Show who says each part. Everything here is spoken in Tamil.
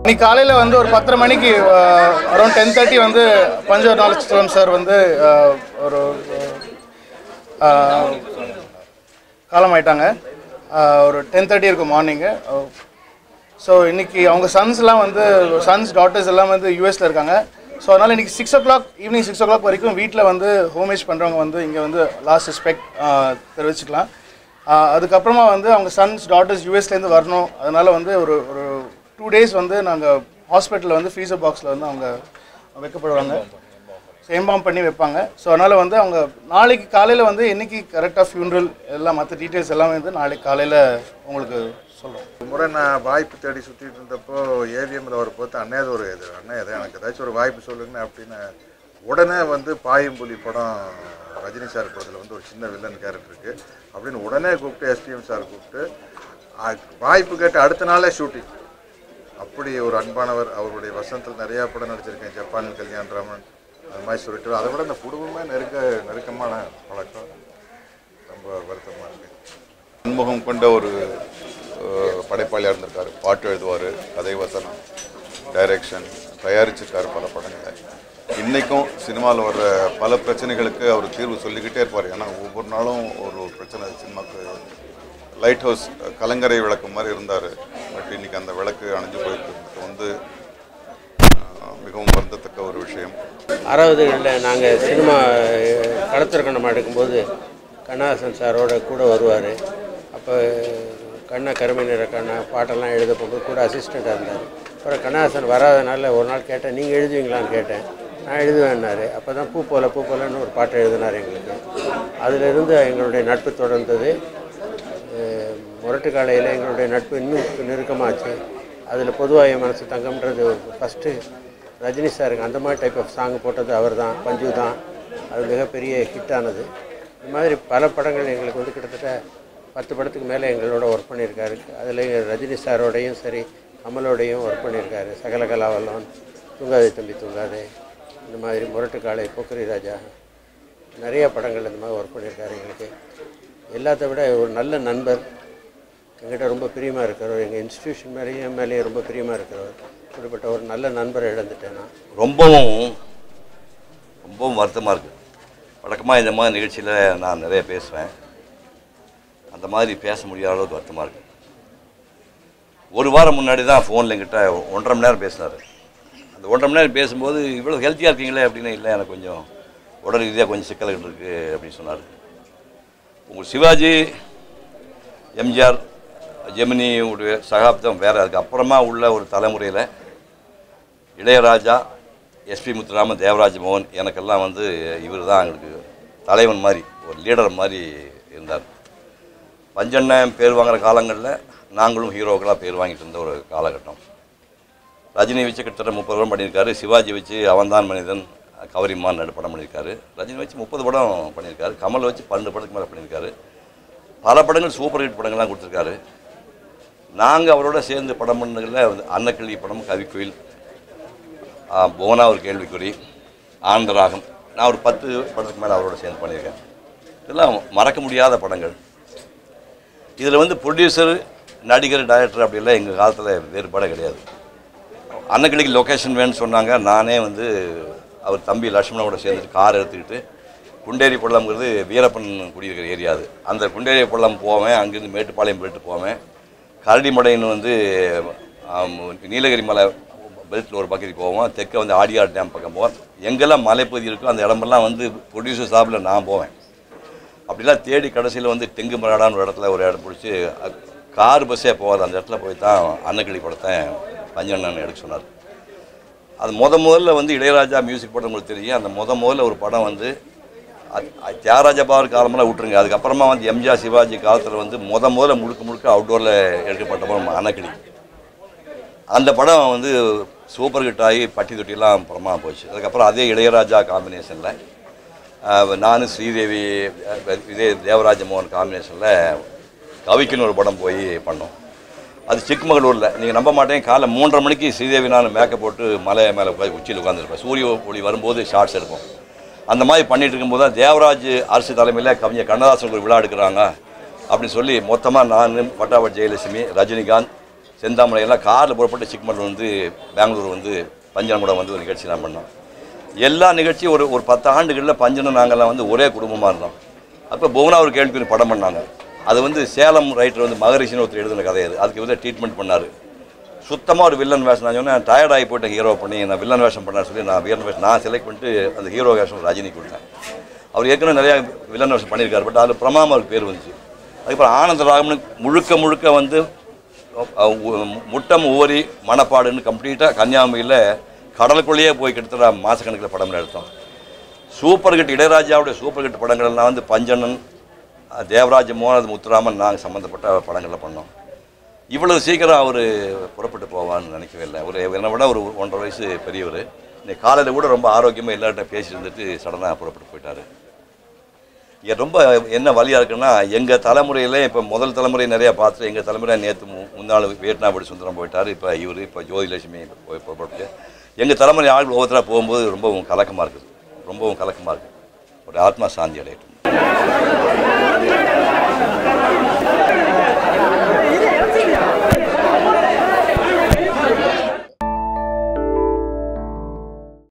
Speaker 1: இன்னைக்கு காலையில் வந்து ஒரு பத்தரை மணிக்கு அரௌண்ட் டென் தேர்ட்டி வந்து பஞ்சவர் நாலச்சலம் சார் வந்து அஹ், ஒரு அஹ், காலமாயிட்டாங்க அஹ், ஒரு டென் தேர்ட்டி இருக்கும் மார்னிங்கு ஸோ இன்னைக்கு அவங்க சன்ஸ்லாம் வந்து சன்ஸ் டாட்டர்ஸ் எல்லாம் வந்து யூஎஸில் இருக்காங்க ஸோ அதனால் இன்னைக்கு six o'clock evening six o'clock வரைக்கும் வீட்டில் வந்து ஹோமேஜ் பண்ணுறவங்க வந்து இங்கே வந்து லாஸ்ட் ரெஸ்பெக்ட் தெரிவிச்சுக்கலாம் ஆஹ் அதுக்கப்புறமா வந்து அவங்க சன்ஸ் டாட்டர்ஸ் யூஎஸ்லேருந்து வரணும் அதனால் வந்து ஒரு ஒரு டூ டேஸ் வந்து நாங்கள் ஹாஸ்பிட்டலில் வந்து ஃப்ரீசர் பாக்ஸில் வந்து அவங்க வைக்கப்படுவாங்க ஸோ எம்பாம் பண்ணி வைப்பாங்க ஸோ அதனால் வந்து அவங்க நாளைக்கு காலையில் வந்து என்னைக்கு கரெக்டாக ஃபியூனரல் எல்லாம் மற்ற டீட்டெயில்ஸ் எல்லாமே வந்து நாளைக்கு காலையில் உங்களுக்கு சொல்கிறோம்
Speaker 2: ஒரு முறை நான் வாய்ப்பு தேடி சுற்றிட்டு இருந்தப்போ ஏவிஎம்ல ஒரு பார்த்து அண்ணே அது ஒரு இது அண்ணே இது எனக்கு ஏதாச்சும் ஒரு வாய்ப்பு சொல்லுங்கண்ணே அப்படின்னு உடனே வந்து பாயம்புலி படம் ரஜினி சார் படத்தில் வந்து ஒரு சின்ன வில்லன் கேரக்டர் இருக்கு அப்படின்னு உடனே கூப்பிட்டு எஸ்டிஎம் சார் கூப்பிட்டு அ- வாய்ப்பு கேட்டு அடுத்த நாளே ஷூட்டிங் அப்படி ஒரு அன்பானவர் அவருடைய வசந்தத்தில் நிறையா படம் நடிச்சிருக்கேன் ஜப்பானில் கல்யாண் ராமன் அது மாதிரி சொல்லிட்டு அதை விட இந்த குடும்பமே நெருக்க நெருக்கமான பழக்கம் ரொம்ப வருத்தமாக இருக்குது
Speaker 3: பன்முகம் கொண்ட ஒரு அஹ், படைப்பாளியாக இருந்திருக்காரு பாட்டு எழுதுவார் கதை வசனம் டைரக்ஷன் தயாரிச்சிருக்காரு பல படங்களை இன்றைக்கும் சினிமாவில் வர்ற பல பிரச்சனைகளுக்கு அவர் தீர்வு சொல்லிக்கிட்டே இருப்பார் ஏன்னா ஒவ்வொரு நாளும் ஒரு ஒரு பிரச்சனை சினிமாக்கு லைட் ஹவுஸ் கலங்கரை விளக்கு மாதிரி இருந்தார் பட் இன்னைக்கு அந்த விளக்கு அணைஞ்சு போயிட்டு வந்து அஹ், மிகவும் வருந்தத்தக்க ஒரு விஷயம்
Speaker 4: அறுபதுகளில் நாங்கள் சினிமா கடத்திறக்கணம் எடுக்கும்போது கண்ணாசன் சாரோட கூட வருவார் அப்போ கண்ணை கருமை நிற கண்ணை பாட்டெல்லாம் எழுத போகும்போது கூட அசிஸ்டண்ட்டாக இருந்தார் அப்புறம் கண்ணாசன் வராதனால ஒரு நாள் கேட்டேன் நீங்கள் எழுதுவீங்களான்னு கேட்டேன் நான் எழுதுவேன்னாரு அப்போ தான் பூ போல பூ போலன்னு ஒரு பாட்டை எழுதினார் எங்களுக்கு அதிலிருந்து எங்களுடைய நட்பு தொடர்ந்தது அஹ் முரட்டு காலையில் எங்களுடைய நட்பு இன்னும் நெருக்கமாச்சு அதில் பொதுவாக என் மனசு தங்கம்ன்றது ஃபஸ்ட்டு ரஜினி சாருக்கு அந்த மாதிரி டைப் ஆஃப் சாங் போட்டது அவர் தான் பஞ்சு தான் அது மிகப்பெரிய ஹிட் ஆனது இந்த மாதிரி பல படங்கள் எங்களுக்கு வந்து கிட்டத்தட்ட பத்து படத்துக்கு மேலே எங்களோட ஒர்க் பண்ணியிருக்காரு அதில் ரஜினி சாரோடையும் சரி கமலோடையும் ஒர்க் பண்ணியிருக்காரு சகல கலாவல்லவன் தூங்காதே தம்பி தூங்காதே இந்த மாதிரி முரட்டு காளை போக்கரி ராஜா நிறைய படங்கள் இந்த மாதிரி ஒர்க் பண்ணியிருக்காரு எங்களுக்கு எல்லாத்த விட ஒரு நல்ல நண்பர் எங்கிட்ட ரொம்ப பிரியமாக இருக்கிறவர் எங்கள் இன்ஸ்டிடியூஷன் மேலேயும் என் மேலேயும் ரொம்ப பிரியமாக இருக்கிறவர் இப்படிப்பட்ட ஒரு நல்ல நண்பரை இழந்துட்டேன் நான்
Speaker 5: ரொம்பவும் ரொம்பவும் வருத்தமாக இருக்குது வழக்கமாக இந்த மாதிரி நிகழ்ச்சியில் நான் நிறைய பேசுவேன் அந்த மாதிரி பேச முடியாத அளவுக்கு வருத்தமாக இருக்குது ஒரு வாரம் முன்னாடி தான் ஃபோனில் என்கிட்ட ஒன்றரை மணி நேரம் பேசினார் அந்த ஒன்றரை மணி நேரம் பேசும்போது இவ்வளோ ஹெல்த்தியாக இருக்கீங்களே அப்படின்னு இல்லை எனக்கு கொஞ்சம் உடல் ரீதியாக கொஞ்சம் சிக்கல்கள் இருக்குது அப்படின்னு சொன்னார் உங்கள் சிவாஜி எம்ஜிஆர் ஜெமினியுடைய சகாப்தம் வேறு அதுக்கு அப்புறமா உள்ள ஒரு தலைமுறையில் இளையராஜா எஸ்பி முத்துராமன் தேவராஜ் மோகன் எனக்கெல்லாம் வந்து இவர் தான் எங்களுக்கு தலைவன் மாதிரி ஒரு லீடர் மாதிரி இருந்தார் பஞ்சண்ணன் பேர் வாங்குற காலங்களில் நாங்களும் ஹீரோக்களாக பேர் வாங்கிட்டு இருந்த ஒரு காலகட்டம் ரஜினி வச்சு கிட்டத்தட்ட முப்பது படம் பண்ணியிருக்காரு சிவாஜி வச்சு அவன்தான் மனிதன் கவரிமான் ரெண்டு படம் பண்ணியிருக்காரு ரஜினி வச்சு முப்பது படம் பண்ணியிருக்காரு கமல் வச்சு பன்னெண்டு படத்துக்கு மேலே பண்ணியிருக்காரு பல படங்கள் சூப்பர் ஹிட் படங்கள்லாம் கொடுத்துருக்காரு நாங்கள் அவரோட சேர்ந்து படம் பண்ணதில் வந்து அன்னக்கிளி படம் கவிக்குயில் ஆ, புவனா ஒரு கேள்விக்குறி ஆனந்தராகம் நான் ஒரு பத்து படத்துக்கு மேலே அவரோட சேர்ந்து பண்ணியிருக்கேன் இதெல்லாம் மறக்க முடியாத படங்கள் இதில் வந்து ப்ரொடியூசர் நடிகர் டைரக்டர் அப்படிலாம் எங்கள் காலத்தில் வேறுபாடே கிடையாது அன்னக்கிளிக்கு லொக்கேஷன் வேணும்னு சொன்னாங்க நானே வந்து அவர் தம்பி லட்சுமணோட சேர்ந்துட்டு கார் எடுத்துக்கிட்டு குண்டேரி பள்ளம்ங்கிறது வீரப்பன் குடியிருக்கிற ஏரியா அது அந்த குண்டேரி பள்ளம் போவேன் அங்கேருந்து மேட்டுப்பாளையம் போயிட்டு போவேன் கரடிமடைன்னு வந்து ஆம், நீலகிரி மலை பெல்ட்டில் ஒரு பக்கத்துக்கு போவோம் தெற்க வந்து ஆடியார் டேம் பக்கம் போவோம் எங்கெல்லாம் மலைப்பகுதி இருக்கோ அந்த இடமெல்லாம் வந்து ப்ரொடியூசர் சாப்பில் நான் போவேன் அப்படிலாம் தேடி கடைசியில் வந்து தெங்கு மராடான்னு ஒரு இடத்துல ஒரு இடம் பிடிச்சி கார் பஸ்ஸே போகாது அந்த இடத்துல போய் தான் அன்னக்கிளி படத்தை பஞ்சண்ணன் எடுக்க சொன்னார் அது முத முதல்ல வந்து இளையராஜா மியூசிக் படம் உங்களுக்கு தெரியும் அந்த முத முதல்ல ஒரு படம் வந்து அது- அது தியாகராஜ பாவர் காலமெல்லாம் விட்டுருங்க அதுக்கப்புறமா வந்து எம்ஜிஆர் சிவாஜி காலத்தில் வந்து முத முதல்ல முழுக்க முழுக்க அவுட்டோரில் எடுக்கப்பட்ட படம் அன்னக்கிளி அந்த படம் வந்து சூப்பர் ஹிட் ஆகி பட்டி தொட்டிலாம் படமாக போச்சு அதுக்கப்புறம் அதே இளையராஜா காம்பினேஷனில் நானும் ஸ்ரீதேவி அஹ், இதே தேவராஜ மோகன் காம்பினேஷனில் கவிக்குன்னு ஒரு படம் போய் பண்ணோம் அது சிக்மகளூரில் நீங்கள் நம்ப மாட்டேன் காலைல மூன்றரை மணிக்கு ஸ்ரீதேவி நான் மேக்கப் போட்டு மலை மேலே போய் உச்சியில் உட்காந்துருப்பேன் சூரிய ஒளி வரும்போது ஷார்ட்ஸ் எடுப்போம் அந்த மாதிரி பண்ணிட்டு இருக்கும்போது தான் தேவராஜ் அரசு தலைமையில் கவிஞர் கண்ணதாசன் ஒரு விழா எடுக்கிறாங்க அப்படின்னு சொல்லி மொத்தமாக நான் பட்டாபட் ஜெயலட்சுமி ரஜினிகாந்த் செந்தாமரை எல்லாம் காரில் புறப்பட்டு சிக்மரில் வந்து பெங்களூர் வந்து பஞ்சனம் கூட வந்து ஒரு நிகழ்ச்சி நான் பண்ணோம் எல்லா நிகழ்ச்சியும் ஒரு ஒரு பத்து ஆண்டுகளில் பஞ்சனம் நாங்கள்லாம் வந்து ஒரே குடும்பமாக இருந்தோம் அப்போ புவனா ஒரு கேள்வி படம் பண்ணாங்க அது வந்து சேலம் ரைட்டர் வந்து மகரிஷின்னு ஒருத்தர் எழுதின கதை அது அதுக்கு வந்து ட்ரீட்மெண்ட் பண்ணார் சுத்தமாக ஒரு வில்லன் வேஷம் நான் சொன்னேன் டயர்ட் ஆகி போயிட்டேன் ஹீரோ பண்ணி நான் வில்லன் வேஷம் பண்ணார் சொல்லி நான் வில்லன் வேஷம் நான் செலக்ட் பண்ணிட்டு அந்த ஹீரோ வேஷம் ரஜினி கொடுத்தேன் அவர் ஏற்கனவே நிறையா வில்லன் வேஷம் பண்ணியிருக்காரு பட் அதில் பிரமாம அவருக்கு பேர் வந்துச்சு அதுக்கப்புறம் ஆனந்த ராகவனுக்கு முழுக்க முழுக்க வந்து அஹ், உ- முட்டம் ஓரி மணப்பாடுன்னு கம்ப்ளீட்டாக கன்னியாகுமரியில் கடலுக்குள்ளேயே போய் கிட்டத்தட்ட மாதக்கணக்கில் படம் எடுத்தோம் சூப்பர் ஹிட் இளையராஜாவுடைய சூப்பர் ஹிட் படங்கள்லாம் வந்து பஞ்சனன் அஹ், தேவராஜ மோகனது முத்துராமன் நாங்கள் சம்மந்தப்பட்ட படங்களில் பண்ணோம் இவ்வளவு சீக்கிரம் அவர் புறப்பட்டு போவான்னு நினைக்கவே இல்லை ஒரு என்னை விட ஒரு ஒன்றரை வயசு பெரியவர் இன்னைக்கு காலையில் கூட ரொம்ப ஆரோக்கியமாக எல்லார்கிட்ட பேசிட்டு இருந்துட்டு சடனாக புறப்பட்டு போயிட்டாரு இங்கே ரொம்ப என்ன வழியாக இருக்குன்னா எங்கள் தலைமுறையிலே இப்போ முதல் தலைமுறை நிறையா பார்த்துட்டு எங்கள் தலைமுறை நேற்று முன்னாள் வியட்நாபடி சுந்தரம் போயிட்டார் இப்போ இவர் இப்போ ஜோதிலட்சுமி போய் புறப்பட்டு எங்கள் தலைமுறை ஆள் ஒவ்வொருத்தராக போகும்போது ரொம்பவும் கலக்கமாக இருக்குது ரொம்பவும் கலக்கமாக இருக்குது ஒரு ஆத்மா சாந்தி அடையட்டும்